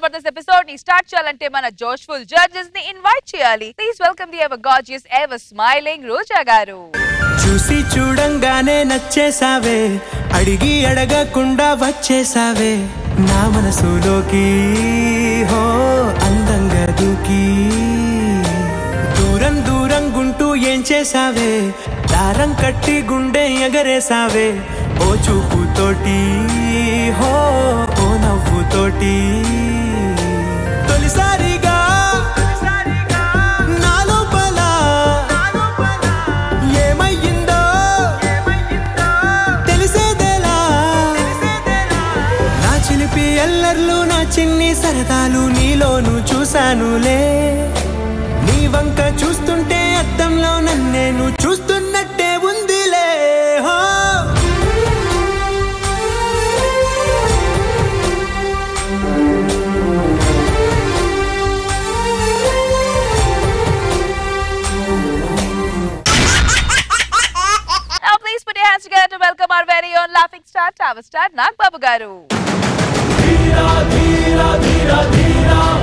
For this episode ని start చేయాలంటే మన జోష్ఫుల్ జడ్జెస్ ని ఇన్వైట్ చేయాలి please welcome the ever gorgeous ever smiling Roja garu చూసి చూడంగానే నచ్చేసావే అడిగి అడగకుండా వచ్చేసావే నా మనసులోకి హో అందంగా దూకి దూరం దూరం గుంటూ ఏం చేసావే దారం కట్టి గుండె ఎగరేసావే ఓ చూపుతోటి హో ఓ నవ్వుతోటి తొలిసారిగా నా లోపల ఏమయ్యిందో తెలిసేదేలా నా చిలిపి ఎల్లర్లు నా చిన్ని సరదాలు నీలోను చూశానులే నీ వంక చూస్తుంటే అద్దంలో నన్నేను చూస్తున్నట్టే ఉందిలే హో Now please put your hands together to welcome our very own laughing star, Tower star, Nag Babu garu.